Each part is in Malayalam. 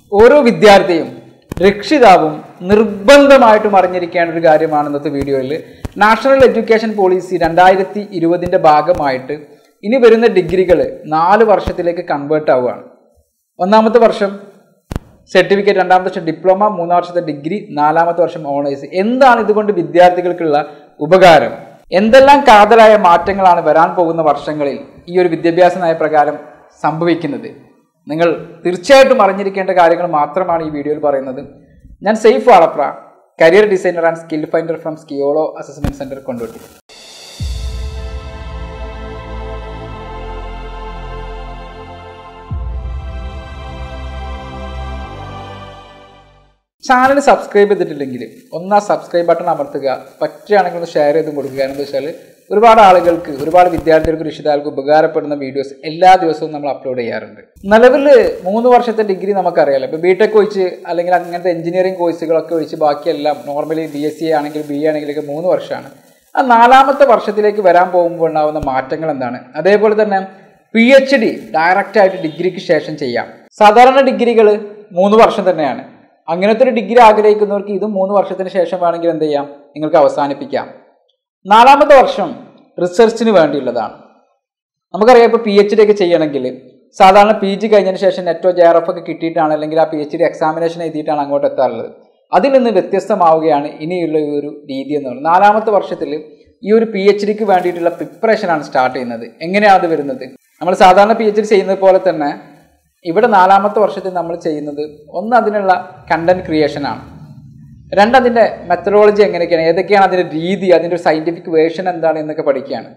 ഓരോ വിദ്യാർത്ഥിയും രക്ഷിതാവും നിർബന്ധമായിട്ടും അറിഞ്ഞിരിക്കേണ്ട ഒരു കാര്യമാണ് ഇന്നത്തെ വീഡിയോയിൽ നാഷണൽ എഡ്യൂക്കേഷൻ പോളിസി രണ്ടായിരത്തി ഇരുപതിൻ്റെ ഭാഗമായിട്ട് ഇനി വരുന്ന ഡിഗ്രികൾ നാല് വർഷത്തിലേക്ക് കൺവേർട്ട് ആവുകയാണ് ഒന്നാമത്തെ വർഷം സർട്ടിഫിക്കറ്റ് രണ്ടാമത്തെ വർഷം ഡിപ്ലോമ മൂന്നാം വർഷത്തെ ഡിഗ്രി നാലാമത്തെ വർഷം ഓണേഴ്സ് എന്താണ് ഇതുകൊണ്ട് വിദ്യാർത്ഥികൾക്കുള്ള ഉപകാരം എന്തെല്ലാം കാതലായ മാറ്റങ്ങളാണ് വരാൻ പോകുന്ന വർഷങ്ങളിൽ ഈ ഒരു വിദ്യാഭ്യാസ നയപ്രകാരം സംഭവിക്കുന്നത് നിങ്ങൾ തീർച്ചയായിട്ടും അറിഞ്ഞിരിക്കേണ്ട കാര്യങ്ങൾ മാത്രമാണ് ഈ വീഡിയോയിൽ പറയുന്നത് ഞാൻ Saif Valapra career designer and skill finder from സ്കിയോളോ അസസ്മെന്റ് സെന്റർ കൊണ്ടുപോയി ചാനൽ സബ്സ്ക്രൈബ് ചെയ്തിട്ടില്ലെങ്കിൽ ഒന്നാ സബ്സ്ക്രൈബ് ബട്ടൺ അമർത്തുക പറ്റുകയാണെങ്കിൽ ഒന്ന് ഷെയർ ചെയ്തും കൊടുക്കുക എന്ന് വെച്ചാൽ ഒരുപാട് ആളുകൾക്ക് ഒരുപാട് വിദ്യാർത്ഥികൾക്ക് രക്ഷിതാക്കൾക്ക് ഉപകാരപ്പെടുന്ന വീഡിയോസ് എല്ലാ ദിവസവും നമ്മൾ അപ്ലോഡ് ചെയ്യാറുണ്ട് നിലവിൽ മൂന്ന് വർഷത്തെ ഡിഗ്രി നമുക്കറിയാലോ ഇപ്പോൾ ബി ടെക് ഒഴിച്ച് അല്ലെങ്കിൽ അങ്ങനത്തെ എഞ്ചിനീയറിംഗ് കോഴ്സുകളൊക്കെ ഒഴിച്ച് ബാക്കിയെല്ലാം നോർമലി ബി എസ് സി ആണെങ്കിൽ ബി എ ആണെങ്കിലൊക്കെ മൂന്ന് വർഷമാണ് ആ നാലാമത്തെ വർഷത്തിലേക്ക് വരാൻ പോകുമ്പോൾ ഉണ്ടാകുന്ന മാറ്റങ്ങൾ എന്താണ് അതേപോലെ തന്നെ പി എച്ച് ഡി ഡയറക്റ്റ് ആയിട്ട് ഡിഗ്രിക്ക് ശേഷം ചെയ്യാം സാധാരണ ഡിഗ്രികൾ മൂന്ന് വർഷം തന്നെയാണ് അങ്ങനത്തെ ഒരു ഡിഗ്രി ആഗ്രഹിക്കുന്നവർക്ക് ഇത് മൂന്ന് വർഷത്തിന് ശേഷം വേണമെങ്കിൽ എന്ത് ചെയ്യാം നിങ്ങൾക്ക് അവസാനിപ്പിക്കാം നാലാമത്തെ വർഷം റിസർച്ചിന് വേണ്ടിയുള്ളതാണ് നമുക്കറിയാം ഇപ്പോൾ പി എച്ച് ഡി ഒക്കെ ചെയ്യണമെങ്കിൽ സാധാരണ പി ജി കഴിഞ്ഞതിന് ശേഷം നെറ്റോ ജെ ആർ എഫ് ഒക്കെ കിട്ടിയിട്ടാണ് അല്ലെങ്കിൽ ആ പി എച്ച് ഡി എക്സാമിനേഷൻ എഴുതിയിട്ടാണ് അങ്ങോട്ട് എത്താറുള്ളത് അതിൽ നിന്ന് വ്യത്യസ്തമാവുകയാണ് ഇനിയുള്ള ഈ ഒരു രീതി എന്ന് പറയുന്നത് നാലാമത്തെ വർഷത്തിൽ ഈ ഒരു പി എച്ച് ഡിക്ക് വേണ്ടിയിട്ടുള്ള പ്രിപ്പറേഷനാണ് സ്റ്റാർട്ട് ചെയ്യുന്നത് എങ്ങനെയാണ് അത് വരുന്നത് നമ്മൾ സാധാരണ പി എച്ച് ഡി ചെയ്യുന്നത് പോലെ തന്നെ ഇവിടെ നാലാമത്തെ വർഷത്തിൽ നമ്മൾ ചെയ്യുന്നത് ഒന്ന് അതിനുള്ള കണ്ടന്റ് ക്രിയേഷനാണ് രണ്ട് അതിൻ്റെ മെത്തഡോളജി എങ്ങനെയൊക്കെയാണ് ഏതൊക്കെയാണ് അതിൻ്റെ രീതി അതിൻ്റെ ഒരു സയൻറ്റിഫിക് വേർഷൻ എന്താണ് എന്നൊക്കെ പഠിക്കുകയാണ്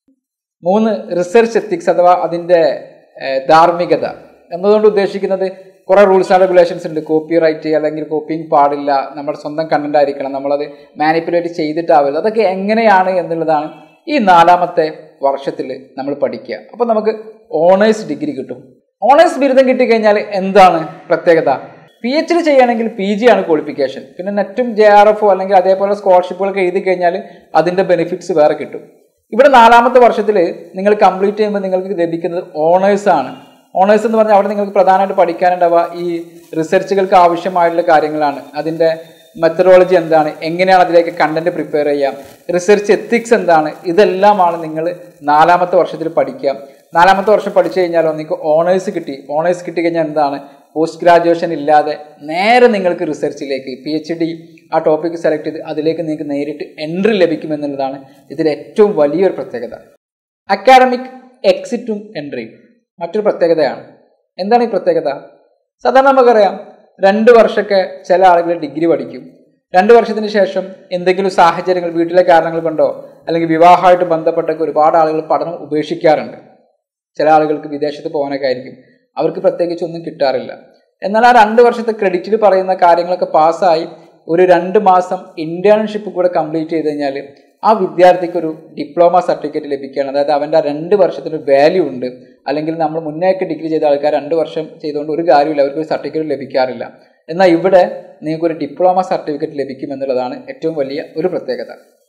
മൂന്ന് റിസർച്ച് എത്തിക്സ് അഥവാ അതിൻ്റെ ഏഹ്, ധാർമ്മികത എന്നതുകൊണ്ട് ഉദ്ദേശിക്കുന്നത് കുറേ റൂൾസ് ആൻഡ് റെഗുലേഷൻസ് ഉണ്ട് കോപ്പി റൈറ്റ് അല്ലെങ്കിൽ കോപ്പിങ് പാടില്ല നമ്മുടെ സ്വന്തം കണ്ടന്റ് ആയിരിക്കണം നമ്മളത് മാനിപ്പുലേറ്റ് ചെയ്തിട്ടാവില്ല അതൊക്കെ എങ്ങനെയാണ് എന്നുള്ളതാണ് ഈ നാലാമത്തെ വർഷത്തിൽ നമ്മൾ പഠിക്കുക അപ്പോൾ നമുക്ക് ഓണേഴ്സ് ഡിഗ്രി കിട്ടും ഓണേഴ്സ് ബിരുദം കിട്ടിക്കഴിഞ്ഞാൽ എന്താണ് പ്രത്യേകത പി എച്ച് ഡി ചെയ്യുകയാണെങ്കിൽ പി ജി ആണ് ക്വാളിഫിക്കേഷൻ പിന്നെ നെറ്റും ജെ ആർ എഫോ അല്ലെങ്കിൽ അതേപോലെ സ്കോളർഷിപ്പുകളൊക്കെ എഴുതി കഴിഞ്ഞാൽ അതിൻ്റെ ബെനിഫിറ്റ്സ് വേറെ കിട്ടും ഇവിടെ നാലാമത്തെ വർഷത്തിൽ നിങ്ങൾ കംപ്ലീറ്റ് ചെയ്യുമ്പോൾ നിങ്ങൾക്ക് ലഭിക്കുന്നത് ഓണേഴ്സ് ആണ് ഓണേഴ്സ് എന്ന് പറഞ്ഞാൽ അവിടെ നിങ്ങൾക്ക് പ്രധാനമായിട്ട് പഠിക്കാനുണ്ടാവുക ഈ റിസർച്ചുകൾക്ക് ആവശ്യമായിട്ടുള്ള കാര്യങ്ങളാണ് അതിൻ്റെ മെത്തഡോളജി എന്താണ് എങ്ങനെയാണ് അതിലേക്ക് കണ്ടന്റ് പ്രിപ്പയർ ചെയ്യാം റിസർച്ച് എത്തിക്സ് എന്താണ് ഇതെല്ലാമാണ് നിങ്ങൾ നാലാമത്തെ വർഷത്തിൽ പഠിക്കുക നാലാമത്തെ വർഷം പഠിച്ചു കഴിഞ്ഞാലോ നിങ്ങൾക്ക് ഓണേഴ്സ് കിട്ടി ഓണേഴ്സ് കിട്ടി കഴിഞ്ഞാൽ എന്താണ് പോസ്റ്റ് ഗ്രാജുവേഷൻ ഇല്ലാതെ നേരെ നിങ്ങൾക്ക് റിസർച്ചിലേക്ക് പി എച്ച് ഡി ആ ടോപ്പിക്ക് സെലക്ട് ചെയ്ത് അതിലേക്ക് നിങ്ങൾക്ക് നേരിട്ട് എൻട്രി ലഭിക്കുമെന്നുള്ളതാണ് ഇതിൽ ഏറ്റവും വലിയൊരു പ്രത്യേകത അക്കാഡമിക് എക്സിറ്റും എൻട്രിയും മറ്റൊരു പ്രത്യേകതയാണ് എന്താണ് ഈ പ്രത്യേകത സാധാരണ നമുക്കറിയാം രണ്ട് വർഷമൊക്കെ ചില ആളുകൾ ഡിഗ്രി പഠിക്കും രണ്ട് വർഷത്തിന് ശേഷം എന്തെങ്കിലും സാഹചര്യങ്ങൾ വീട്ടിലെ കാരണങ്ങൾ കൊണ്ടോ അല്ലെങ്കിൽ വിവാഹമായിട്ട് ബന്ധപ്പെട്ടൊക്കെ ഒരുപാട് ആളുകൾ പഠനം ഉപേക്ഷിക്കാറുണ്ട് ചില ആളുകൾക്ക് വിദേശത്ത് പോകാനൊക്കെ ആയിരിക്കും അവർക്ക് പ്രത്യേകിച്ച് ഒന്നും കിട്ടാറില്ല എന്നാൽ ആ രണ്ട് വർഷത്തെ ക്രെഡിറ്റിൽ പറയുന്ന കാര്യങ്ങളൊക്കെ പാസ്സായി ഒരു രണ്ട് മാസം ഇന്റേൺഷിപ്പ് കൂടെ കംപ്ലീറ്റ് ചെയ്ത് കഴിഞ്ഞാൽ ആ വിദ്യാർത്ഥിക്ക് ഒരു ഡിപ്ലോമ സർട്ടിഫിക്കറ്റ് ലഭിക്കുകയാണ് അതായത് അവൻ്റെ ആ രണ്ട് വർഷത്തിന് വാല്യൂ ഉണ്ട് അല്ലെങ്കിൽ നമ്മൾ മുന്നേക്ക് ഡിഗ്രി ചെയ്ത ആൾക്കാർ രണ്ട് വർഷം ചെയ്തുകൊണ്ട് ഒരു കാര്യമില്ല അവർക്ക് ഒരു സർട്ടിഫിക്കറ്റ് ലഭിക്കാറില്ല എന്നാൽ ഇവിടെ നിങ്ങൾക്ക് ഒരു ഡിപ്ലോമ സർട്ടിഫിക്കറ്റ് ലഭിക്കും എന്നുള്ളതാണ് ഏറ്റവും വലിയ ഒരു പ്രത്യേകത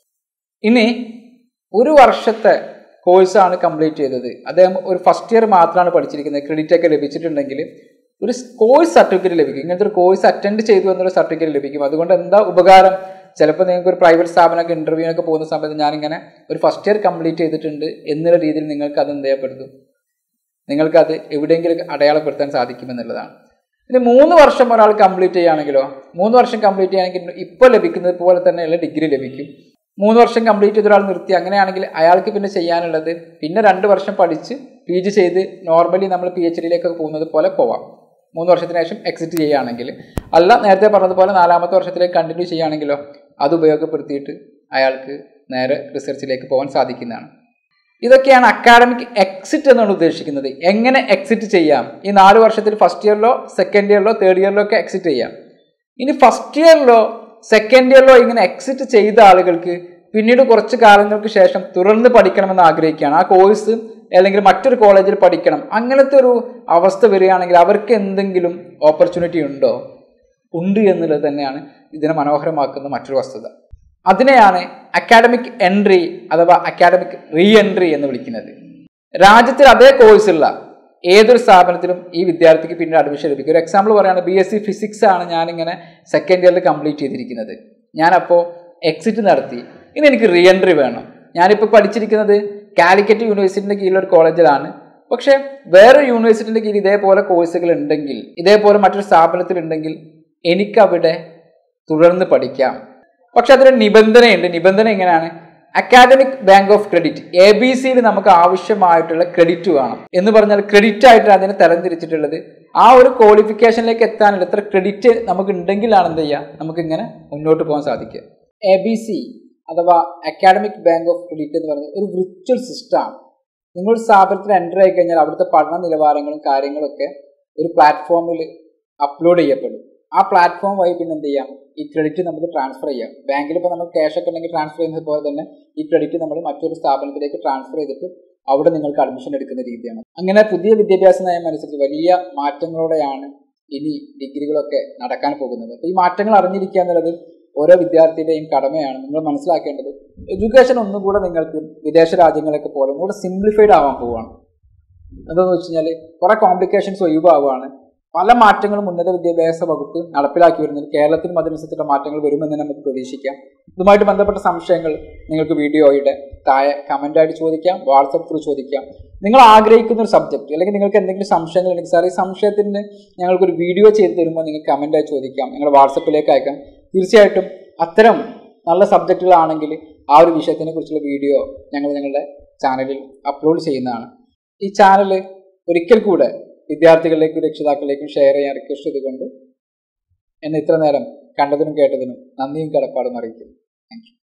ഇനി ഒരു വർഷത്തെ കോഴ്സാണ് കംപ്ലീറ്റ് ചെയ്തത് അദ്ദേഹം ഒരു ഫസ്റ്റ് ഇയർ മാത്രമാണ് പഠിച്ചിരിക്കുന്നത് ക്രെഡിറ്റ് ഒക്കെ ലഭിച്ചിട്ടുണ്ടെങ്കിൽ ഒരു കോഴ്സ് സർട്ടിഫിക്കറ്റ് ലഭിക്കും ഇങ്ങനത്തെ ഒരു കോഴ്സ് അറ്റൻഡ് ചെയ്തു എന്നൊരു സർട്ടിഫിക്കറ്റ് ലഭിക്കും അതുകൊണ്ട് എന്താ ഉപകാരം ചിലപ്പോൾ നിങ്ങൾക്ക് ഒരു പ്രൈവറ്റ് സ്ഥാപനമൊക്കെ ഇൻ്റർവ്യൂവിനൊക്കെ പോകുന്ന സമയത്ത് ഞാനിങ്ങനെ ഒരു ഫസ്റ്റ് ഇയർ കംപ്ലീറ്റ് ചെയ്തിട്ടുണ്ട് എന്നുള്ള രീതിയിൽ നിങ്ങൾക്ക് അത് എന്ത് ചെയ്യപ്പെടുത്തും നിങ്ങൾക്കത് എവിടെയെങ്കിലും അടയാളപ്പെടുത്താൻ സാധിക്കുമെന്നുള്ളതാണ് ഇനി മൂന്ന് വർഷം ഒരാൾ കംപ്ലീറ്റ് ചെയ്യുകയാണെങ്കിലോ മൂന്ന് വർഷം കംപ്ലീറ്റ് ചെയ്യുകയാണെങ്കിൽ ഇപ്പോൾ ലഭിക്കുന്നത് പോലെ തന്നെയുള്ള ഡിഗ്രി ലഭിക്കും മൂന്ന് വർഷം കംപ്ലീറ്റ് ചെയ്ത ഒരാൾ നിർത്തി അങ്ങനെയാണെങ്കിൽ അയാൾക്ക് പിന്നെ ചെയ്യാനുള്ളത് പിന്നെ രണ്ട് വർഷം പഠിച്ച് പി ജി ചെയ്ത് നോർമലി നമ്മൾ പി എച്ച് ഡിയിലേക്കൊക്കെ പോകുന്നത് പോലെ പോവാം മൂന്ന് വർഷത്തിന് ശേഷം എക്സിറ്റ് ചെയ്യുകയാണെങ്കിൽ അല്ല നേരത്തെ പറഞ്ഞതുപോലെ നാലാമത്തെ വർഷത്തിലേക്ക് കണ്ടിന്യൂ ചെയ്യുകയാണെങ്കിലോ അത് ഉപയോഗപ്പെടുത്തിയിട്ട് അയാൾക്ക് നേരെ റിസർച്ചിലേക്ക് പോകാൻ സാധിക്കുന്നതാണ് ഇതൊക്കെയാണ് അക്കാഡമിക് എക്സിറ്റ് എന്നാണ് ഉദ്ദേശിക്കുന്നത് എങ്ങനെ എക്സിറ്റ് ചെയ്യാം ഈ നാല് വർഷത്തിൽ ഫസ്റ്റ് ഇയറിലോ സെക്കൻഡ് ഇയറിലോ തേർഡ് ഇയറിലോ ഒക്കെ എക്സിറ്റ് ചെയ്യാം ഇനി ഫസ്റ്റ് ഇയറിലോ സെക്കൻഡ് ഇയറിലോ ഇങ്ങനെ എക്സിറ്റ് ചെയ്ത ആളുകൾക്ക് പിന്നീട് കുറച്ച് കാലങ്ങൾക്ക് ശേഷം തുടർന്ന് പഠിക്കണമെന്ന് ആഗ്രഹിക്കുകയാണ് ആ കോഴ്സ് അല്ലെങ്കിൽ മറ്റൊരു കോളേജിൽ പഠിക്കണം അങ്ങനത്തെ ഒരു അവസ്ഥ വരികയാണെങ്കിൽ അവർക്ക് എന്തെങ്കിലും ഓപ്പർച്യൂണിറ്റി ഉണ്ടോ ഉണ്ട് എന്നുള്ളത് തന്നെയാണ് ഇതിനെ മനോഹരമാക്കുന്ന മറ്റൊരു വസ്തുത അതിനെയാണ് അക്കാഡമിക് എൻട്രി അഥവാ അക്കാഡമിക് റീ എൻട്രി എന്ന് വിളിക്കുന്നത് രാജ്യത്തിൽ അതേ കോഴ്സുള്ള ഏതൊരു സ്ഥാപനത്തിലും ഈ വിദ്യാർത്ഥിക്ക് പിന്നീട് അഡ്മിഷൻ ലഭിക്കും ഒരു എക്സാമ്പിൾ പറയുകയാണ് ബി എസ് സി ഫിസിക്സ് ആണ് ഞാനിങ്ങനെ സെക്കൻഡ് ഇയറിൽ കംപ്ലീറ്റ് ചെയ്തിരിക്കുന്നത് ഞാനപ്പോൾ എക്സിറ്റ് നടത്തി ഇനി എനിക്ക് റീ എൻട്രി വേണം ഞാനിപ്പോൾ പഠിച്ചിരിക്കുന്നത് കാലിക്കറ്റ് യൂണിവേഴ്സിറ്റിൻ്റെ കീഴിലുള്ള ഒരു കോളേജിലാണ് പക്ഷേ വേറെ യൂണിവേഴ്സിറ്റിൻ്റെ കീഴിൽ ഇതേപോലെ കോഴ്സുകൾ ഉണ്ടെങ്കിൽ ഇതേപോലെ മറ്റൊരു സ്ഥാപനത്തിൽ ഉണ്ടെങ്കിൽ എനിക്കവിടെ തുടർന്ന് പഠിക്കാം പക്ഷെ അതിന് നിബന്ധനയുണ്ട് നിബന്ധന എങ്ങനെയാണ് academic bank of credit A B സിയിൽ നമുക്ക് ആവശ്യമായിട്ടുള്ള ക്രെഡിറ്റ് വേണം എന്ന് പറഞ്ഞാൽ ക്രെഡിറ്റ് ആയിട്ട് അതിനെ തരംതിരിച്ചിട്ടുള്ളത് ആ ഒരു ക്വാളിഫിക്കേഷനിലേക്ക് എത്താനുള്ള എത്ര ക്രെഡിറ്റ് നമുക്ക് ഉണ്ടെങ്കിലാണ് എന്ത് ചെയ്യുക നമുക്ക് ഇങ്ങനെ മുന്നോട്ട് പോകാൻ സാധിക്കുക എ ബി സി അഥവാ അക്കാഡമിക് ബാങ്ക് ഓഫ് ക്രെഡിറ്റ് എന്ന് പറയുന്നത് ഒരു വിർച്വൽ സിസ്റ്റമാണ് നിങ്ങൾ സ്ഥാപനത്തിൽ എൻ്റർ ആയി കഴിഞ്ഞാൽ അവിടുത്തെ പഠന നിലവാരങ്ങളും കാര്യങ്ങളൊക്കെ ഒരു പ്ലാറ്റ്ഫോമിൽ അപ്ലോഡ് ചെയ്യപ്പെടും ആ പ്ലാറ്റ്ഫോം വഴി പിന്നെ എന്ത് ചെയ്യാം ഈ ക്രെഡിറ്റ് നമുക്ക് ട്രാൻസ്ഫർ ചെയ്യാം ബാങ്കിൽ ഇപ്പോൾ നമുക്ക് ക്യാഷ് ഒക്കെ ഉണ്ടെങ്കിൽ ട്രാൻസ്ഫർ ചെയ്യുന്നത് പോലെ തന്നെ ഈ ക്രെഡിറ്റ് നമ്മൾ മറ്റൊരു സ്ഥാപനത്തിലേക്ക് ട്രാൻസ്ഫർ ചെയ്തിട്ട് അവിടെ നിങ്ങൾക്ക് അഡ്മിഷൻ എടുക്കുന്ന രീതിയാണ് അങ്ങനെ പുതിയ വിദ്യാഭ്യാസ നയം അനുസരിച്ച് വലിയ മാറ്റങ്ങളോടെയാണ് ഇനി ഡിഗ്രികളൊക്കെ നടക്കാൻ പോകുന്നത് അപ്പോൾ ഈ മാറ്റങ്ങൾ അറിഞ്ഞിരിക്കുക എന്നുള്ളത് ഓരോ വിദ്യാർത്ഥിയുടെയും കടമയാണ് നിങ്ങൾ മനസ്സിലാക്കേണ്ടത് എഡ്യൂക്കേഷൻ ഒന്നും കൂടെ നിങ്ങൾക്ക് വിദേശ രാജ്യങ്ങളൊക്കെ പോലെ ഒന്നുകൂടെ സിംപ്ലിഫൈഡ് ആവാൻ പോവുകയാണ് എന്താണെന്ന് വെച്ച് കഴിഞ്ഞാൽ കുറേ കോംപ്ലിക്കേഷൻസ് ഒഴിവാവുകയാണ് പല മാറ്റങ്ങളും ഉന്നത വിദ്യാഭ്യാസ വകുപ്പ് നടപ്പിലാക്കി വരുന്നത് കേരളത്തിലും അതിനനുസരിച്ചുള്ള മാറ്റങ്ങൾ വരുമെന്ന് നമുക്ക് പ്രതീക്ഷിക്കാം ഇതുമായിട്ട് ബന്ധപ്പെട്ട സംശയങ്ങൾ നിങ്ങൾക്ക് വീഡിയോയുടെ താഴെ കമൻ്റായിട്ട് ചോദിക്കാം വാട്സപ്പ് ത്രൂ ചോദിക്കാം നിങ്ങൾ ആഗ്രഹിക്കുന്ന ഒരു സബ്ജക്റ്റ് അല്ലെങ്കിൽ നിങ്ങൾക്ക് എന്തെങ്കിലും സംശയങ്ങൾ ഉണ്ടെങ്കിൽ സാർ ഈ സംശയത്തിന് ഞങ്ങൾക്കൊരു വീഡിയോ ചെയ്ത് തരുമ്പോൾ നിങ്ങൾക്ക് കമൻ്റായി ചോദിക്കാം നിങ്ങൾ വാട്സപ്പിലേക്ക് അയക്കാം തീർച്ചയായിട്ടും അത്തരം നല്ല സബ്ജക്റ്റുകളാണെങ്കിൽ ആ ഒരു വിഷയത്തിനെ കുറിച്ചുള്ള വീഡിയോ ഞങ്ങൾ ഞങ്ങളുടെ ചാനലിൽ അപ്ലോഡ് ചെയ്യുന്നതാണ് ഈ ചാനൽ ഒരിക്കൽ കൂടെ വിദ്യാർത്ഥികളിലേക്കും രക്ഷിതാക്കളിലേക്കും ഷെയർ ചെയ്യാൻ റിക്വസ്റ്റ് ചെയ്തുകൊണ്ട് എന്നെ ഇത്ര നേരം കണ്ടതിനും കേട്ടതിനും നന്ദിയും കടപ്പാടും അറിയിക്കുന്നു താങ്ക് യു